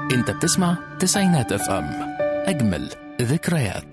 انت بتسمع تسعينات اف ام اجمل ذكريات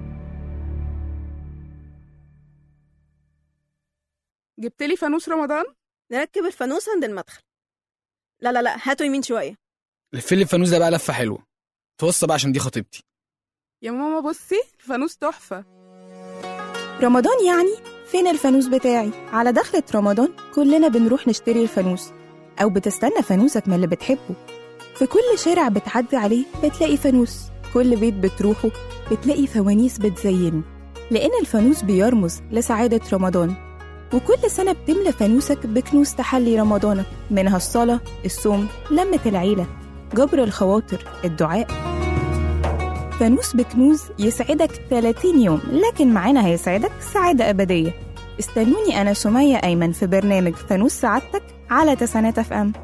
جبت لي فانوس رمضان نركب الفانوس عند المدخل لا لا لا هاتوا يمين شوية لف لي الفانوس ده بقى لفه حلوه توصى بقى عشان دي خطيبتي يا ماما بصي الفانوس تحفة رمضان يعني فين الفانوس بتاعي على دخلة رمضان كلنا بنروح نشتري الفانوس أو بتستنى فانوسك من اللي بتحبه في كل شارع بتعدي عليه بتلاقي فانوس كل بيت بتروحه بتلاقي فوانيس بتزينه لأن الفانوس بيرمز لسعادة رمضان وكل سنة بتملى فانوسك بكنوز تحلي رمضانك منها الصلاة الصوم لمة العيلة جبر الخواطر الدعاء فانوس بكنوز يسعدك 30 يوم لكن معانا هيسعدك سعادة أبدية استنوني أنا سمية أيمن في برنامج فانوس سعادتك على تسعينات اف ام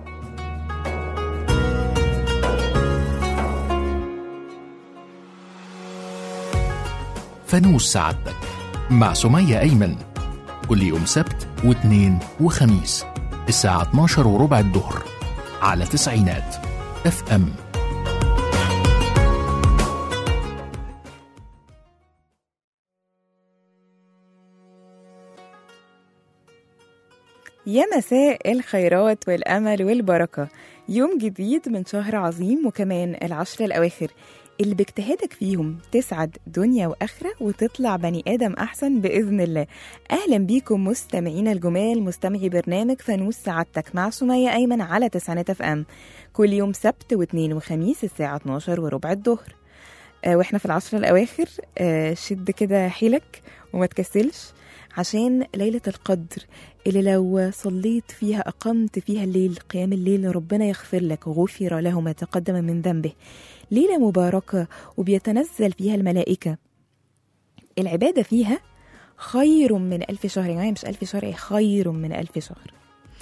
فانوس سعادتك مع سمية أيمن كل يوم سبت واثنين وخميس الساعة 12 وربع الظهر على تسعينات اف ام يا مساء الخيرات والأمل والبركة يوم جديد من شهر عظيم وكمان العشر الأواخر اللي باجتهادك فيهم تسعد دنيا وآخرة وتطلع بني آدم أحسن بإذن الله أهلا بيكم مستمعين الجمال مستمعي برنامج فانوس سعادتك مع سمية أيمن على تسعينات اف ام كل يوم سبت واثنين وخميس الساعة 12 وربع الظهر آه واحنا في العشر الأواخر آه شد كده حيلك وما تكسلش عشان ليلة القدر اللي لو صليت فيها أقمت فيها الليل قيام الليل ربنا يغفر لك غفر له ما تقدم من ذنبه ليلة مباركة وبيتنزل فيها الملائكة العبادة فيها خير من ألف شهر يعني مش ألف شهر خير من ألف شهر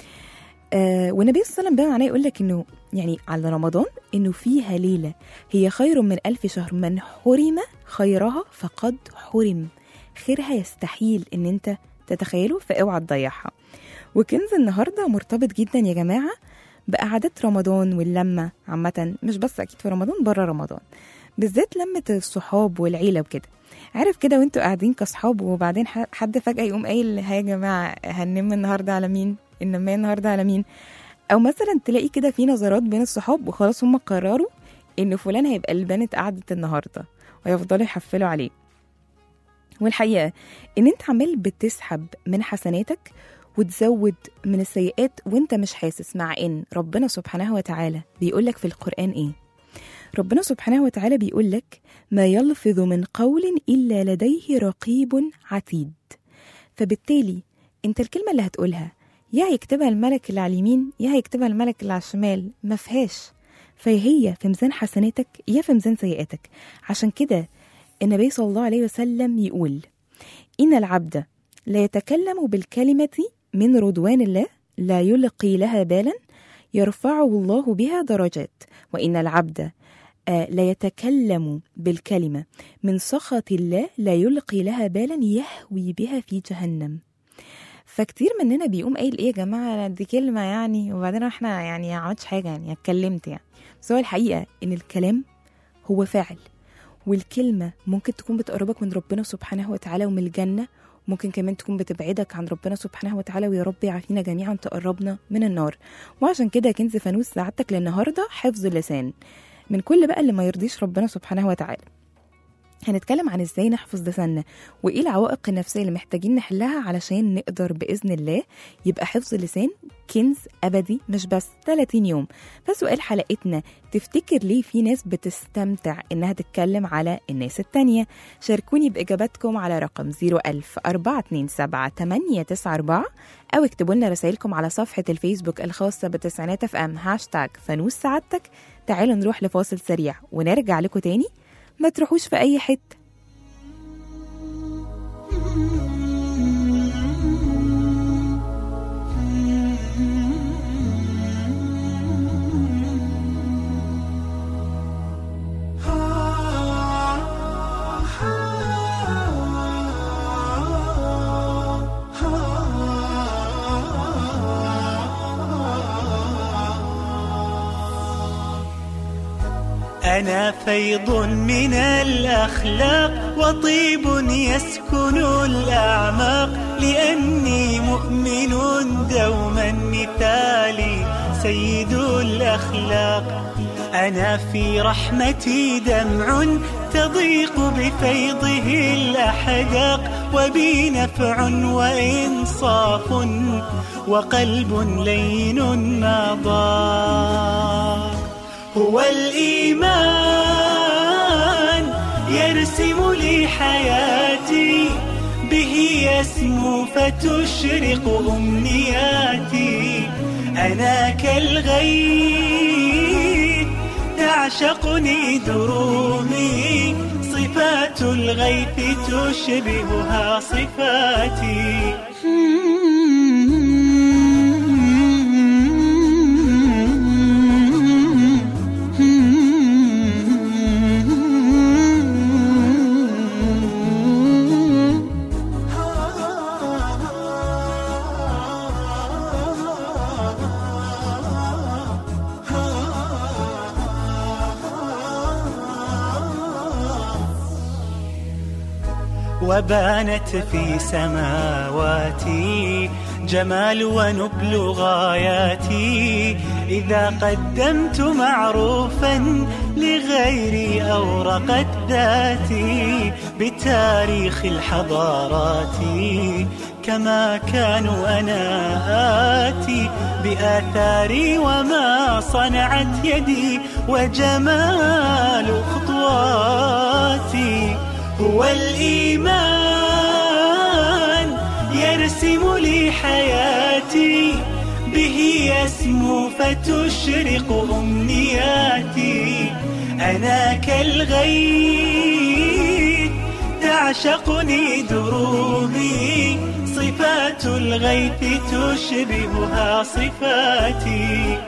آه والنبي صلى الله عليه وسلم بقى معناه يقول لك انه يعني على رمضان انه فيها ليله هي خير من ألف شهر من حرم خيرها فقد حرم خيرها يستحيل ان انت تتخيله فاوعى تضيعها وكنز النهارده مرتبط جدا يا جماعه بقعدات رمضان واللمه عامه مش بس اكيد في رمضان بره رمضان بالذات لمه الصحاب والعيله وكده عارف كده وانتوا قاعدين كصحاب وبعدين ح- حد فجاه يقوم قايل ها يا جماعه هننم النهارده على مين النمايه النهارده على مين او مثلا تلاقي كده في نظرات بين الصحاب وخلاص هم قرروا ان فلان هيبقى البنت قعدة النهارده ويفضلوا يحفلوا عليه والحقيقه ان انت عمال بتسحب من حسناتك وتزود من السيئات وانت مش حاسس مع ان ربنا سبحانه وتعالى بيقولك في القرآن ايه ربنا سبحانه وتعالى بيقولك ما يلفظ من قول إلا لديه رقيب عتيد فبالتالي انت الكلمة اللي هتقولها يا هيكتبها الملك اللي على اليمين يا هيكتبها الملك اللي على الشمال ما فيهاش فهي في ميزان حسناتك يا في ميزان سيئاتك عشان كده النبي صلى الله عليه وسلم يقول إن العبد لا يتكلم بالكلمة من رضوان الله لا يلقي لها بالا يرفعه الله بها درجات وإن العبد آه، لا يتكلم بالكلمة من سخط الله لا يلقي لها بالا يهوي بها في جهنم فكتير مننا بيقوم قايل ايه يا جماعه أنا دي كلمه يعني وبعدين احنا يعني ما عملتش حاجه يعني اتكلمت يعني بس هو الحقيقه ان الكلام هو فعل والكلمه ممكن تكون بتقربك من ربنا سبحانه وتعالى ومن الجنه ممكن كمان تكون بتبعدك عن ربنا سبحانه وتعالى ويا رب يعافينا جميعا تقربنا من النار وعشان كده كنز فانوس سعادتك للنهارده حفظ اللسان من كل بقى اللي ما يرضيش ربنا سبحانه وتعالى هنتكلم عن ازاي نحفظ لساننا وايه العوائق النفسيه اللي محتاجين نحلها علشان نقدر باذن الله يبقى حفظ اللسان كنز ابدي مش بس 30 يوم فسؤال حلقتنا تفتكر ليه في ناس بتستمتع انها تتكلم على الناس التانية شاركوني باجاباتكم على رقم 01000 427 894 او اكتبوا لنا رسائلكم على صفحه الفيسبوك الخاصه بتسعينات اف ام هاشتاج فانوس سعادتك تعالوا نروح لفاصل سريع ونرجع لكم تاني ما تروحوش في اي حته أنا فيض من الأخلاق وطيب يسكن الأعماق لأني مؤمن دوما مثالي سيد الأخلاق أنا في رحمتي دمع تضيق بفيضه الأحداق وبي نفع وإنصاف وقلب لين ما ضاق هو الإيمان يرسم لي حياتي به يسمو فتشرق أمنياتي أنا كالغيث تعشقني درومي صفات الغيث تشبهها صفاتي وبانت في سماواتي جمال ونبل غاياتي إذا قدمت معروفا لغيري أورقت ذاتي بتاريخ الحضارات كما كانوا أنا آتي بآثاري وما صنعت يدي وجمال خطواتي هو الإيمان يرسم لي حياتي به يسمو فتشرق أمنياتي أنا كالغيث تعشقني دروبي صفات الغيث تشبهها صفاتي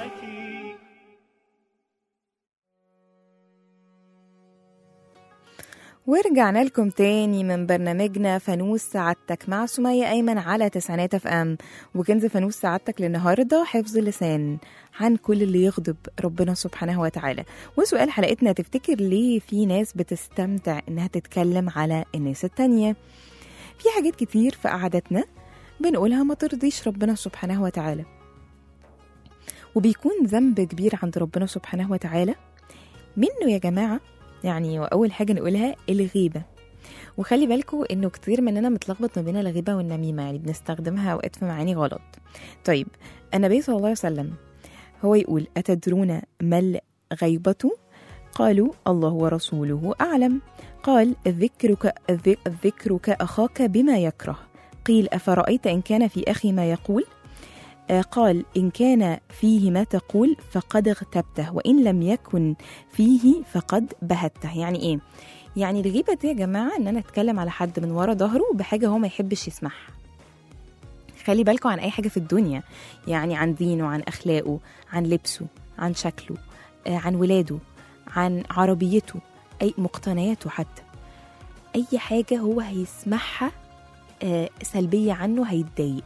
ورجعنا لكم تاني من برنامجنا فانوس سعادتك مع سمية أيمن على تسعينات اف ام وكنز فانوس سعادتك للنهاردة حفظ اللسان عن كل اللي يغضب ربنا سبحانه وتعالى وسؤال حلقتنا تفتكر ليه في ناس بتستمتع إنها تتكلم على الناس التانية في حاجات كتير في قعدتنا بنقولها ما ترضيش ربنا سبحانه وتعالى وبيكون ذنب كبير عند ربنا سبحانه وتعالى منه يا جماعة يعني وأول حاجة نقولها الغيبة وخلي بالكم انه كتير مننا متلخبط ما بين الغيبة والنميمة يعني بنستخدمها اوقات في معاني غلط طيب النبي صلى الله عليه وسلم هو يقول أتدرون ما الغيبة قالوا الله ورسوله أعلم قال ذكرك ذكرك أخاك بما يكره قيل أفرأيت إن كان في أخي ما يقول آه، قال إن كان فيه ما تقول فقد اغتبته وإن لم يكن فيه فقد بهته يعني إيه؟ يعني الغيبة دي يا جماعة إن أنا أتكلم على حد من ورا ظهره بحاجة هو ما يحبش يسمعها خلي بالكم عن أي حاجة في الدنيا يعني عن دينه عن أخلاقه عن لبسه عن شكله آه، عن ولاده عن عربيته أي مقتنياته حتى أي حاجة هو هيسمعها آه، سلبية عنه هيتضايق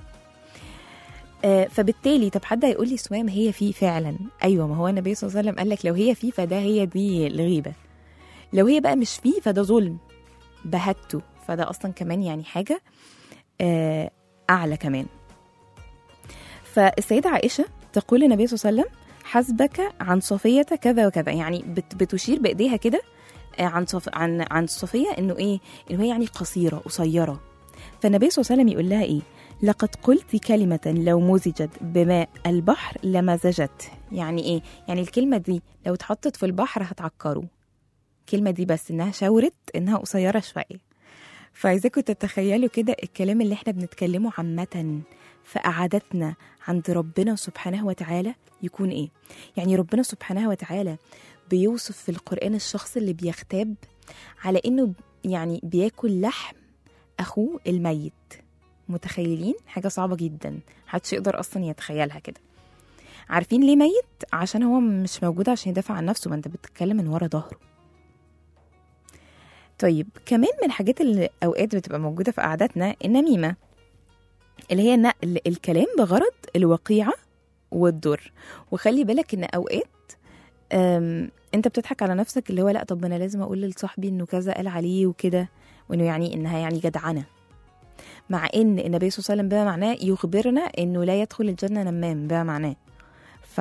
آه، فبالتالي طب حد هيقول لي سوام هي فيه فعلا ايوه ما هو النبي صلى الله عليه وسلم قال لك لو هي فيه فده هي دي الغيبه لو هي بقى مش فيه فده ظلم بهته فده اصلا كمان يعني حاجه آه، اعلى كمان فالسيده عائشه تقول للنبي صلى الله عليه وسلم حسبك عن صفيه كذا وكذا يعني بت- بتشير بايديها كده آه، عن صف عن عن صفيه انه ايه انه هي يعني قصيره قصيره فالنبي صلى الله عليه وسلم يقول لها ايه لقد قلت كلمة لو مزجت بماء البحر لمزجت يعني ايه؟ يعني الكلمة دي لو اتحطت في البحر هتعكره الكلمة دي بس انها شاورت انها قصيرة شوية فعايزاكم تتخيلوا كده الكلام اللي احنا بنتكلمه عامة في قعدتنا عند ربنا سبحانه وتعالى يكون ايه؟ يعني ربنا سبحانه وتعالى بيوصف في القرآن الشخص اللي بيغتاب على انه يعني بياكل لحم اخوه الميت متخيلين حاجة صعبة جدا محدش يقدر أصلا يتخيلها كده عارفين ليه ميت عشان هو مش موجود عشان يدافع عن نفسه ما انت بتتكلم من ورا ظهره طيب كمان من الحاجات اللي اوقات بتبقى موجوده في قعداتنا النميمه اللي هي نقل الكلام بغرض الوقيعه والضر وخلي بالك ان اوقات أم، انت بتضحك على نفسك اللي هو لا طب ما انا لازم اقول لصاحبي انه كذا قال عليه وكده وانه يعني انها يعني جدعنه مع ان النبي صلى الله عليه وسلم بما معناه يخبرنا انه لا يدخل الجنه نمام بما معناه ف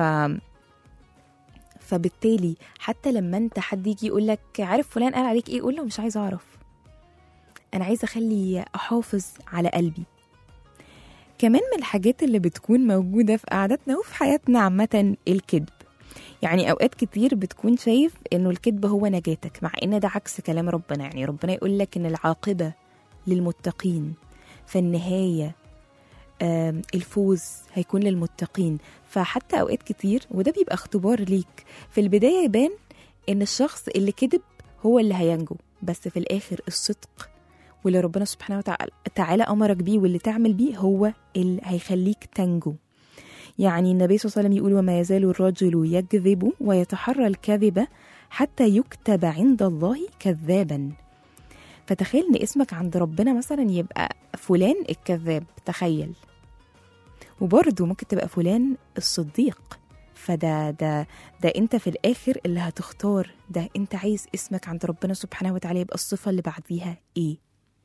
فبالتالي حتى لما انت حد يجي يقول لك عارف فلان قال عليك ايه قول له مش عايز اعرف انا عايزه اخلي احافظ على قلبي كمان من الحاجات اللي بتكون موجوده في قعدتنا وفي حياتنا عامه الكذب يعني اوقات كتير بتكون شايف انه الكذب هو نجاتك مع ان ده عكس كلام ربنا يعني ربنا يقول لك ان العاقبه للمتقين فالنهايه آم، الفوز هيكون للمتقين فحتى اوقات كتير وده بيبقى اختبار ليك في البدايه يبان ان الشخص اللي كذب هو اللي هينجو بس في الاخر الصدق واللي ربنا سبحانه وتعالى تعالى امرك بيه واللي تعمل بيه هو اللي هيخليك تنجو يعني النبي صلى الله عليه وسلم يقول وما يزال الرجل يكذب ويتحرى الكذب حتى يكتب عند الله كذابا فتخيل ان اسمك عند ربنا مثلا يبقى فلان الكذاب تخيل وبرضه ممكن تبقى فلان الصديق فده ده ده انت في الاخر اللي هتختار ده انت عايز اسمك عند ربنا سبحانه وتعالى يبقى الصفه اللي بعديها ايه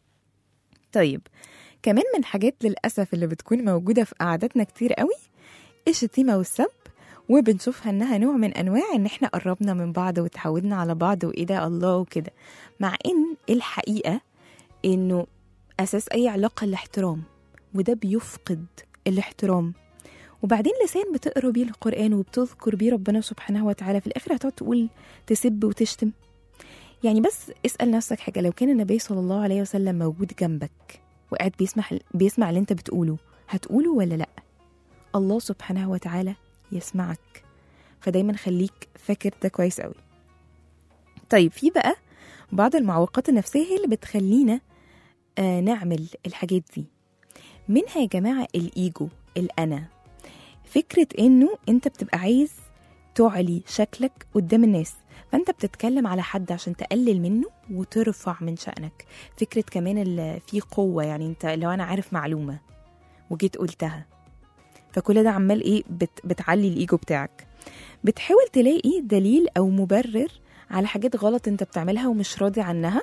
طيب كمان من الحاجات للاسف اللي بتكون موجوده في قعداتنا كتير قوي الشتيمه والسب وبنشوفها انها نوع من انواع ان احنا قربنا من بعض وتعودنا على بعض وايه ده الله وكده مع ان الحقيقه انه اساس اي علاقه الاحترام وده بيفقد الاحترام وبعدين لسان بتقرا بيه القران وبتذكر بيه ربنا سبحانه وتعالى في الاخر هتقعد تقول تسب وتشتم يعني بس اسال نفسك حاجه لو كان النبي صلى الله عليه وسلم موجود جنبك وقاعد بيسمع بيسمع اللي انت بتقوله هتقوله ولا لا الله سبحانه وتعالى يسمعك فدايما خليك فاكر ده كويس قوي طيب في بقى بعض المعوقات النفسية هي اللي بتخلينا آه نعمل الحاجات دي منها يا جماعة الإيجو الأنا فكرة إنه أنت بتبقى عايز تعلي شكلك قدام الناس فأنت بتتكلم على حد عشان تقلل منه وترفع من شأنك فكرة كمان اللي فيه قوة يعني أنت لو أنا عارف معلومة وجيت قلتها فكل ده عمال ايه بت بتعلي الايجو بتاعك بتحاول تلاقي دليل او مبرر على حاجات غلط انت بتعملها ومش راضي عنها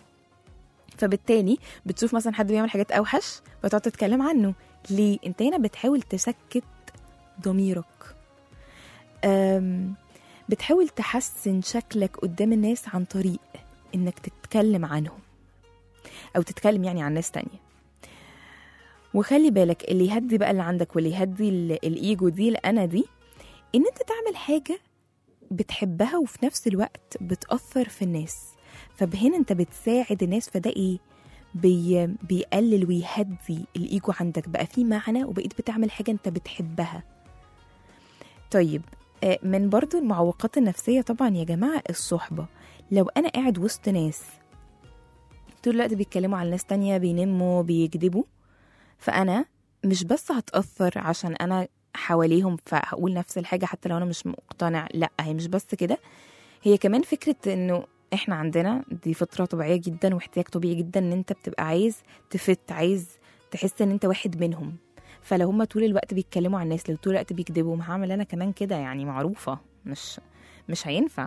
فبالتالي بتشوف مثلا حد بيعمل حاجات اوحش فتقعد تتكلم عنه ليه انت هنا بتحاول تسكت ضميرك أم بتحاول تحسن شكلك قدام الناس عن طريق انك تتكلم عنهم او تتكلم يعني عن ناس تانية وخلي بالك اللي يهدي بقى اللي عندك واللي يهدي ال- الايجو دي الانا دي ان انت تعمل حاجه بتحبها وفي نفس الوقت بتاثر في الناس فبهنا انت بتساعد الناس فده ايه بي بيقلل ويهدي الايجو عندك بقى في معنى وبقيت بتعمل حاجه انت بتحبها طيب آه، من برضو المعوقات النفسيه طبعا يا جماعه الصحبه لو انا قاعد وسط ناس طول الوقت بيتكلموا على ناس تانية بينموا بيكذبوا فانا مش بس هتاثر عشان انا حواليهم فهقول نفس الحاجه حتى لو انا مش مقتنع لا هي مش بس كده هي كمان فكره انه احنا عندنا دي فطره طبيعيه جدا واحتياج طبيعي جدا ان انت بتبقى عايز تفت عايز تحس ان انت واحد منهم فلو هم طول الوقت بيتكلموا عن الناس لو طول الوقت بيكذبوا ما هعمل انا كمان كده يعني معروفه مش مش هينفع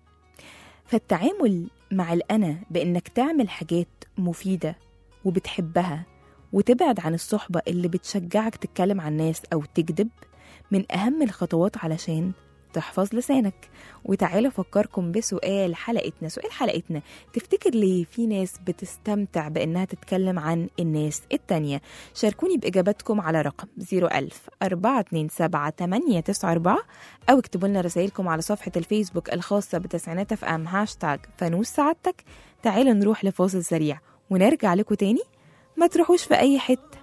فالتعامل مع الانا بانك تعمل حاجات مفيده وبتحبها وتبعد عن الصحبة اللي بتشجعك تتكلم عن الناس أو تكذب من أهم الخطوات علشان تحفظ لسانك وتعالى أفكركم بسؤال حلقتنا سؤال حلقتنا تفتكر ليه في ناس بتستمتع بأنها تتكلم عن الناس التانية شاركوني بإجاباتكم على رقم 01000 427 894 أو اكتبوا لنا رسائلكم على صفحة الفيسبوك الخاصة بتسعينات اف ام هاشتاج فانوس سعادتك تعالوا نروح لفاصل سريع ونرجع لكم تاني ما تروحوش في أي حتة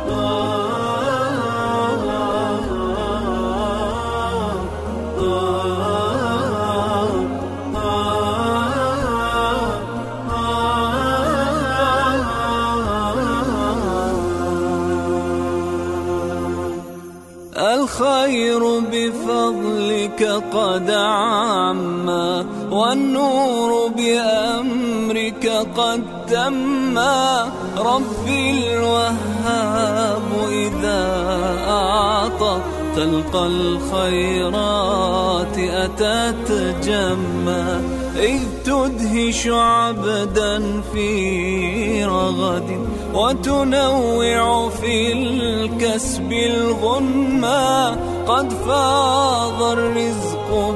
Oh والنور بأمرك قد تم ربي الوهاب إذا أعطى تلقى الخيرات أتت جما إذ تدهش عبدا في رغد وتنوع في الكسب الغنى قد فاض الرزق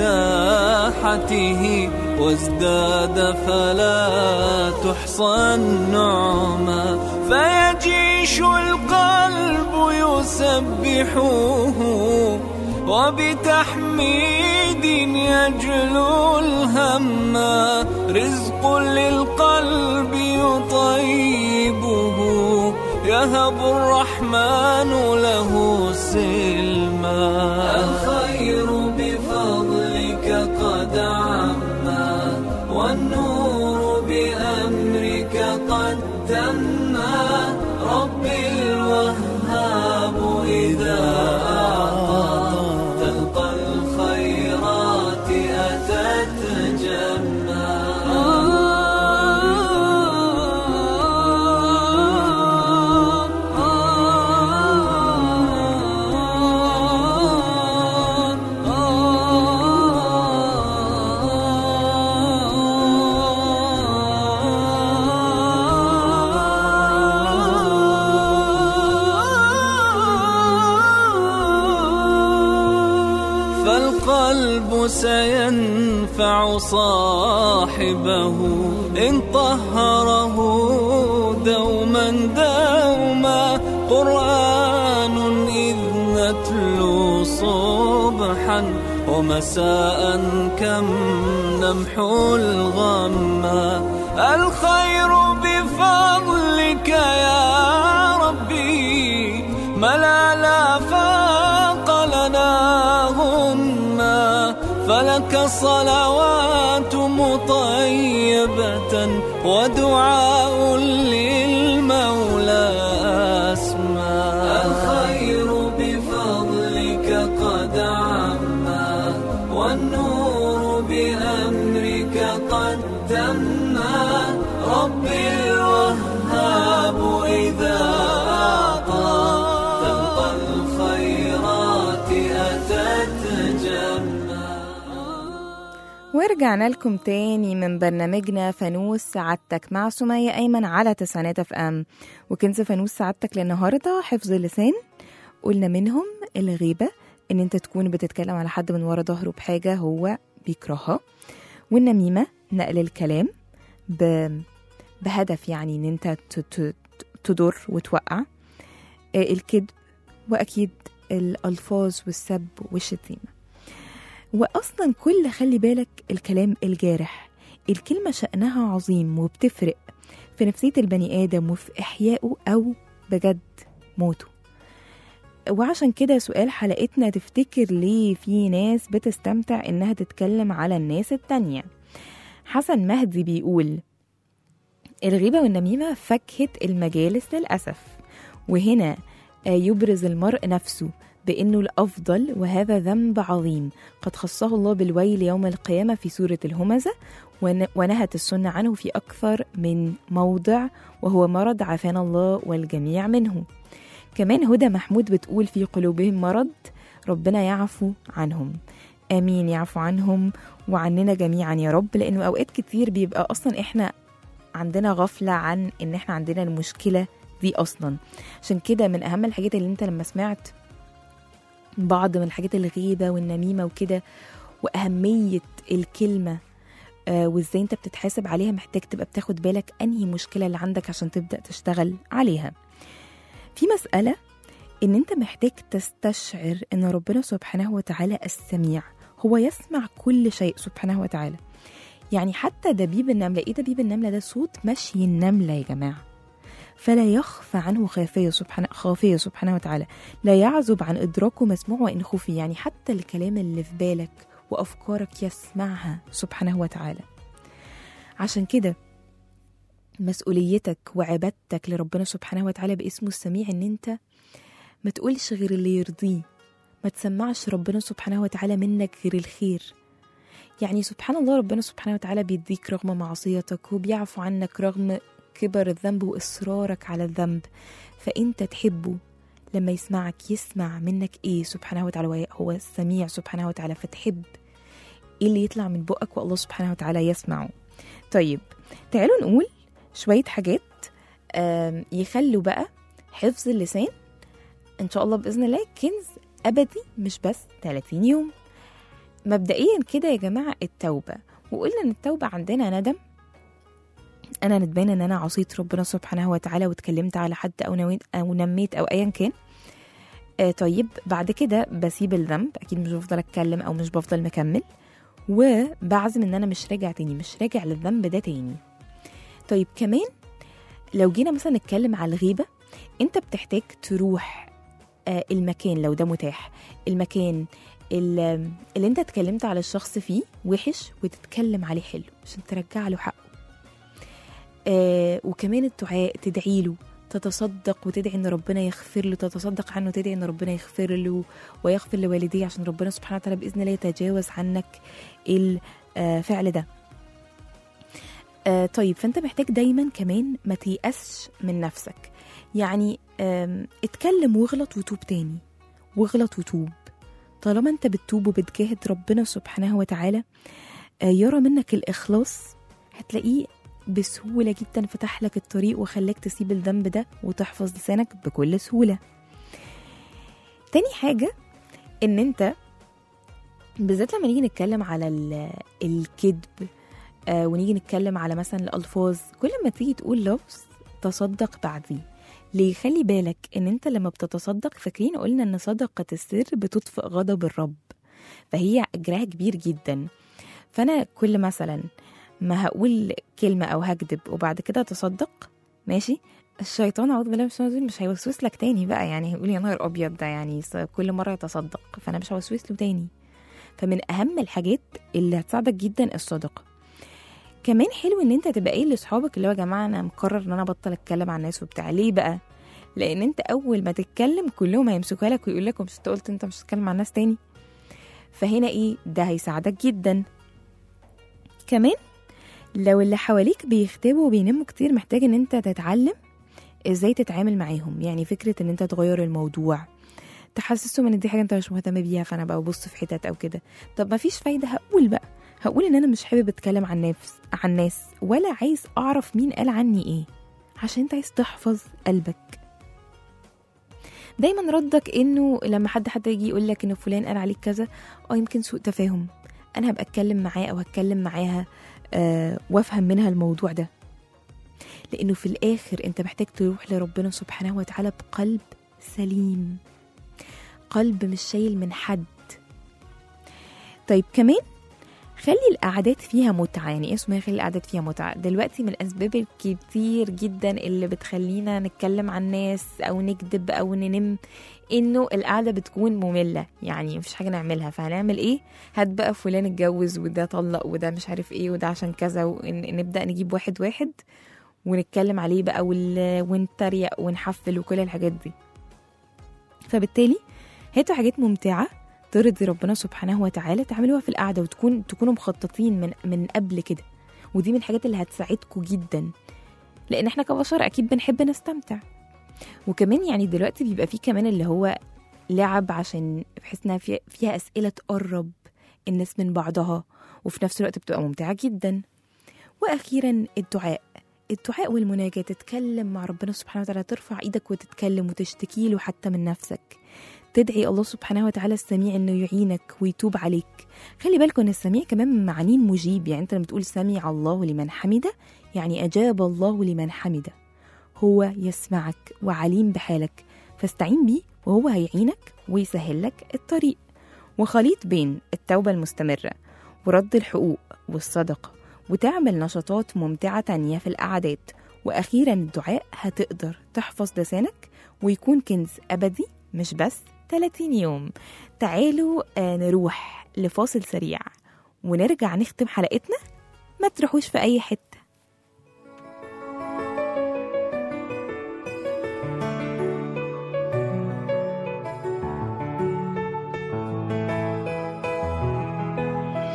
بساحته وازداد فلا تحصى النعمى فيجيش القلب يسبحه وبتحميد يجلو الهم رزق للقلب يطيبه يهب الرحمن له سلما الخير بفضلك قد عما والنور بأمرك قد تما ربي الوهاب إذا أعطى تلقى الخيرات أتت فالقلب سينفع صاحبه إن طهره دوما دوما قرآن إذ نتلو صبحا ومساء كم نمحو الغم الخير بفضلك يا ربي ملا لا فاق لنا غما فلك الصلوات مطيبة ودعاء للمولى أسمى الخير بفضلك قد عما والنور بأمرك قد تما ربي الوهاب إذا أعطى تلقى الخيرات أتت جما ورجعنا لكم تاني من برنامجنا فانوس سعادتك مع سمية أيمن على تسعينات اف ام وكنز فانوس سعادتك للنهاردة حفظ اللسان قلنا منهم الغيبة ان انت تكون بتتكلم على حد من ورا ظهره بحاجة هو بيكرهها والنميمة نقل الكلام ب... بهدف يعني ان انت ت... ت... تضر وتوقع آه، الكذب واكيد الالفاظ والسب والشتيمه واصلا كل خلي بالك الكلام الجارح الكلمه شانها عظيم وبتفرق في نفسيه البني ادم وفي احيائه او بجد موته وعشان كده سؤال حلقتنا تفتكر ليه في ناس بتستمتع انها تتكلم على الناس التانية حسن مهدي بيقول الغيبة والنميمة فكهة المجالس للأسف وهنا آه، يبرز المرء نفسه بأنه الأفضل وهذا ذنب عظيم قد خصه الله بالويل يوم القيامة في سورة الهمزة ون- ونهت السنة عنه في أكثر من موضع وهو مرض عافانا الله والجميع منه كمان هدى محمود بتقول في قلوبهم مرض ربنا يعفو عنهم آمين يعفو عنهم وعننا جميعا يا رب لأنه أوقات كتير بيبقى أصلا إحنا عندنا غفلة عن إن إحنا عندنا المشكلة دي أصلا عشان كده من أهم الحاجات اللي أنت لما سمعت بعض من الحاجات الغيبة والنميمة وكده وأهمية الكلمة آه وإزاي أنت بتتحاسب عليها محتاج تبقى بتاخد بالك أنهي مشكلة اللي عندك عشان تبدأ تشتغل عليها في مسألة إن أنت محتاج تستشعر إن ربنا سبحانه وتعالى السميع هو يسمع كل شيء سبحانه وتعالى يعني حتى دبيب النملة إيه دبيب النملة ده صوت مشي النملة يا جماعة فلا يخفى عنه خافية سبحانه خافية سبحانه وتعالى لا يعزب عن إدراكه مسموع وإن خفي يعني حتى الكلام اللي في بالك وأفكارك يسمعها سبحانه وتعالى عشان كده مسؤوليتك وعبادتك لربنا سبحانه وتعالى باسمه السميع ان انت ما تقولش غير اللي يرضيه ما تسمعش ربنا سبحانه وتعالى منك غير الخير يعني سبحان الله ربنا سبحانه وتعالى بيديك رغم معصيتك وبيعفو عنك رغم كبر الذنب وإصرارك على الذنب فأنت تحبه لما يسمعك يسمع منك إيه سبحانه وتعالى هو السميع سبحانه وتعالى فتحب إيه اللي يطلع من بقك والله سبحانه وتعالى يسمعه طيب تعالوا نقول شوية حاجات آم، يخلوا بقى حفظ اللسان إن شاء الله بإذن الله كنز أبدي مش بس 30 يوم مبدئيا كده يا جماعة التوبة وقلنا إن التوبة عندنا ندم أنا ندمان إن أنا عصيت ربنا سبحانه وتعالى واتكلمت على حد أو نويت أو نميت أو أيا كان آه طيب بعد كده بسيب الذنب أكيد مش بفضل أتكلم أو مش بفضل مكمل وبعزم إن أنا مش راجع تاني مش راجع للذنب ده تاني طيب كمان لو جينا مثلا نتكلم على الغيبة أنت بتحتاج تروح آه المكان لو ده متاح المكان ال- اللي انت اتكلمت على الشخص فيه وحش وتتكلم عليه حلو عشان ترجع له حقه آه وكمان الدعاء تدعي له تتصدق وتدعي ان ربنا يغفر له تتصدق عنه تدعي ان ربنا يغفر له ويغفر لوالديه عشان ربنا سبحانه وتعالى باذن الله يتجاوز عنك الفعل ده آه طيب فانت محتاج دايما كمان ما تيأسش من نفسك يعني آم، اتكلم واغلط وتوب تاني واغلط وتوب طالما انت بتتوب وبتجاهد ربنا سبحانه وتعالى آه، يرى منك الإخلاص هتلاقيه بسهولة جدا فتح لك الطريق وخلاك تسيب الذنب ده وتحفظ لسانك بكل سهولة تاني حاجة ان انت بالذات لما نيجي نتكلم على ال- الكذب آه ونيجي نتكلم على مثلا الألفاظ كل ما تيجي تقول لفظ تصدق بعديه ليه خلي بالك ان انت لما بتتصدق فاكرين قلنا ان صدقة السر بتطفئ غضب الرب فهي اجرها كبير جدا فانا كل مثلا ما هقول كلمة او هكذب وبعد كده اتصدق ماشي الشيطان اعوذ بالله من الشيطان الرجيم مش هيوسوس لك تاني بقى يعني هيقول يا نهار ابيض ده يعني س- كل مرة يتصدق فانا مش هوسوس له تاني فمن اهم الحاجات اللي هتساعدك جدا الصدقة كمان حلو ان انت تبقى قايل لاصحابك اللي هو يا جماعه انا مقرر ان انا ابطل اتكلم عن الناس وبتاع ليه بقى لان انت اول ما تتكلم كلهم هيمسكوها لك ويقول لك مش انت قلت انت مش هتتكلم عن الناس تاني فهنا ايه ده هيساعدك جدا كمان لو اللي حواليك بيختبوا وبيناموا كتير محتاج ان انت تتعلم ازاي تتعامل معاهم يعني فكره ان انت تغير الموضوع تحسسهم ان دي حاجه انت مش مهتم بيها فانا بقى ببص في حتت او كده طب ما فيش فايده هقول بقى هقول ان انا مش حابب اتكلم عن نفس عن ناس ولا عايز اعرف مين قال عني ايه عشان انت عايز تحفظ قلبك دايما ردك انه لما حد حد يجي يقول لك انه فلان قال عليك كذا اه يمكن سوء تفاهم انا هبقى اتكلم معاه او هتكلم معاها آه وافهم منها الموضوع ده لانه في الاخر انت محتاج تروح لربنا سبحانه وتعالى بقلب سليم قلب مش شايل من حد طيب كمان خلي القعدات فيها متعة يعني ايه اسمها خلي القعدات فيها متعة دلوقتي من الأسباب الكتير جدا اللي بتخلينا نتكلم عن ناس أو نكذب أو ننم إنه القعدة بتكون مملة يعني مفيش حاجة نعملها فهنعمل إيه هات بقى فلان اتجوز وده طلق وده مش عارف إيه وده عشان كذا ونبدأ نجيب واحد واحد ونتكلم عليه بقى وال- ونتريق ونحفل وكل الحاجات دي فبالتالي هاتوا حاجات ممتعة ترضي ربنا سبحانه وتعالى تعملوها في القعدة وتكون تكونوا مخططين من من قبل كده ودي من الحاجات اللي هتساعدكم جدا لان احنا كبشر اكيد بنحب نستمتع وكمان يعني دلوقتي بيبقى فيه كمان اللي هو لعب عشان بحيث انها فيها, فيها اسئله تقرب الناس من بعضها وفي نفس الوقت بتبقى ممتعه جدا واخيرا الدعاء الدعاء والمناجاة تتكلم مع ربنا سبحانه وتعالى ترفع ايدك وتتكلم وتشتكي له حتى من نفسك تدعي الله سبحانه وتعالى السميع انه يعينك ويتوب عليك خلي بالكم ان السميع كمان من معانيه مجيب يعني انت لما بتقول سمع الله لمن حمده يعني اجاب الله لمن حمده هو يسمعك وعليم بحالك فاستعين بيه وهو هيعينك ويسهل لك الطريق وخليط بين التوبة المستمرة ورد الحقوق والصدقة وتعمل نشاطات ممتعة تانية في القعدات وأخيرا الدعاء هتقدر تحفظ لسانك ويكون كنز أبدي مش بس 30 يوم تعالوا آه، نروح لفاصل سريع ونرجع نختم حلقتنا ما تروحوش في أي حتة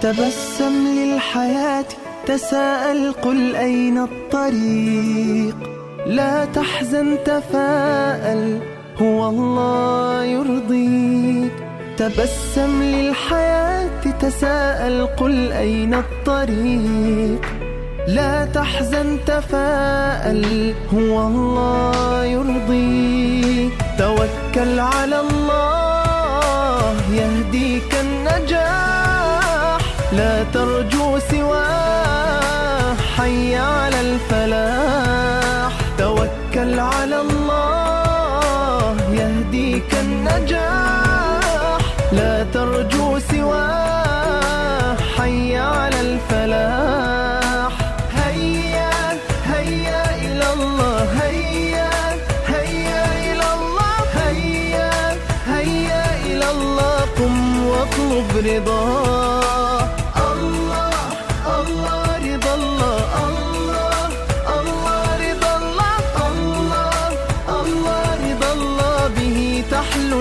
تبسم للحياة تساءل قل أين الطريق لا تحزن تفاءل هو الله يرضيك تبسم للحياة تساءل قل أين الطريق لا تحزن تفاءل هو الله يرضيك توكل على الله يهديك النجاح لا ترجو سواه حي على الفلاح توكل على الله يهديك النجاح لا ترجو سواه حي على الفلاح هيا هيا إلى الله هيا هيا إلى الله هيا هيا إلى الله قم واطلب رضاه الله الله رضا الله الله الله رضا الله الله الله رضا الله به تحلو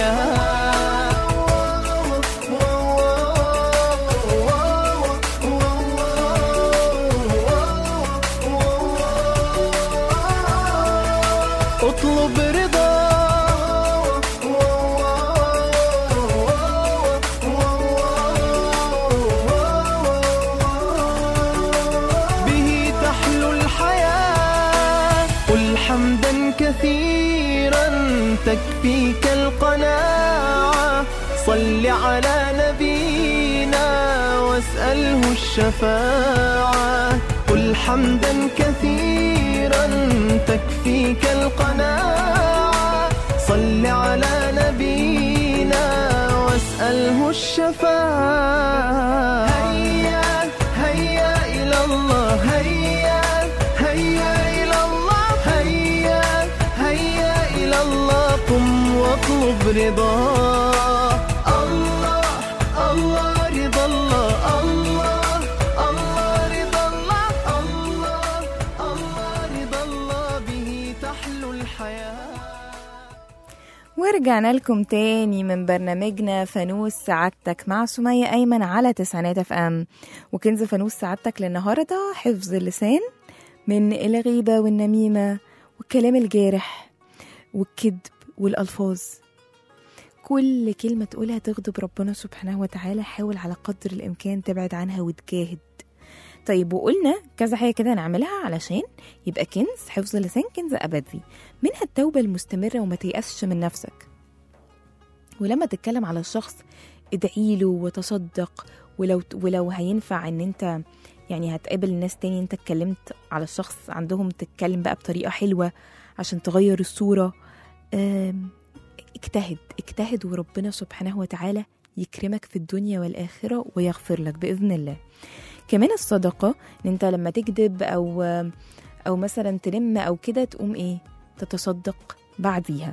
الحياة اطلب رضا به تحلو الحياة قل حمدا كثيرا تكفيك القناعة صل على نبينا واسأله الشفاعة قل حمدا كثيرا تكفيك القناعة صل على نبينا واسأله الشفاعة هيا هيا إلى الله هيا هيا إلى الله هيا هيا إلى الله قم واطلب رضاه الله الله رضا الله الله الله رضا الله الله الله رضا الله به تحلو الحياه ورجعنا لكم تاني من برنامجنا فانوس سعادتك مع سمية أيمن على تسعينات اف ام وكنز فانوس سعادتك للنهاردة حفظ اللسان من الغيبة والنميمة والكلام الجارح والكذب والألفاظ كل كلمة تقولها تغضب ربنا سبحانه وتعالى حاول على قدر الإمكان تبعد عنها وتجاهد طيب وقلنا كذا حاجة كده نعملها علشان يبقى كنز حفظ اللسان كنز أبدي منها التوبة المستمرة وما تيأسش من نفسك ولما تتكلم على الشخص ادعي له وتصدق ولو ولو هينفع ان انت يعني هتقابل ناس تاني انت اتكلمت على الشخص عندهم تتكلم بقى بطريقة حلوة عشان تغير الصورة آم، اجتهد اجتهد وربنا سبحانه وتعالى يكرمك في الدنيا والآخرة ويغفر لك بإذن الله كمان الصدقة ان انت لما تكذب او او مثلا تلم او كده تقوم ايه تتصدق بعديها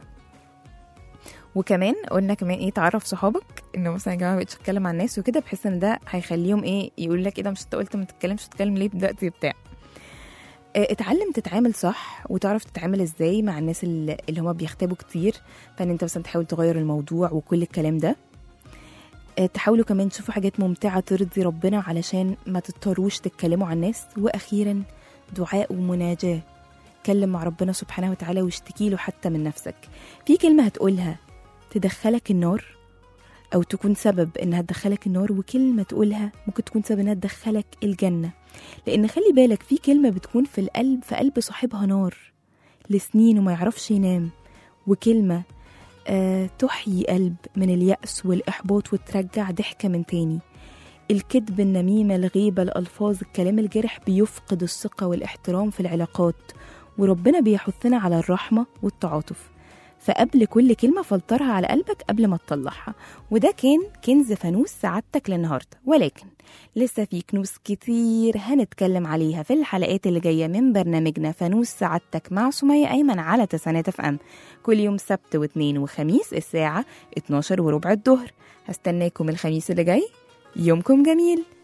وكمان قلنا كمان ايه تعرف صحابك انه مثلا يا جماعه ما بقتش اتكلم عن الناس وكده بحيث ان ده هيخليهم ايه يقول لك ايه ده مش انت قلت ما تتكلمش تتكلم ليه دلوقتي بتاع آه، اتعلم تتعامل صح وتعرف تتعامل ازاي مع الناس اللي اللي هما بيختبوا كتير فان انت مثلا تحاول تغير الموضوع وكل الكلام ده آه، تحاولوا كمان تشوفوا حاجات ممتعة ترضي ربنا علشان ما تضطروش تتكلموا عن الناس وأخيرا دعاء ومناجاة كلم مع ربنا سبحانه وتعالى واشتكي له حتى من نفسك في كلمة هتقولها تدخلك النار أو تكون سبب إنها تدخلك النار وكلمة تقولها ممكن تكون سبب إنها تدخلك الجنة لأن خلي بالك في كلمة بتكون في القلب في قلب صاحبها نار لسنين وما يعرفش ينام وكلمة آه تحيي قلب من اليأس والإحباط وترجع ضحكة من تاني الكذب النميمة الغيبة الألفاظ الكلام الجرح بيفقد الثقة والاحترام في العلاقات وربنا بيحثنا على الرحمة والتعاطف فقبل كل كلمة فلترها على قلبك قبل ما تطلعها وده كان كنز فانوس سعادتك للنهاردة ولكن لسه في كنوز كتير هنتكلم عليها في الحلقات اللي جاية من برنامجنا فانوس سعادتك مع سمية أيمن على تسعينات اف ام كل يوم سبت واثنين وخميس الساعة 12 وربع الظهر هستناكم الخميس اللي جاي يومكم جميل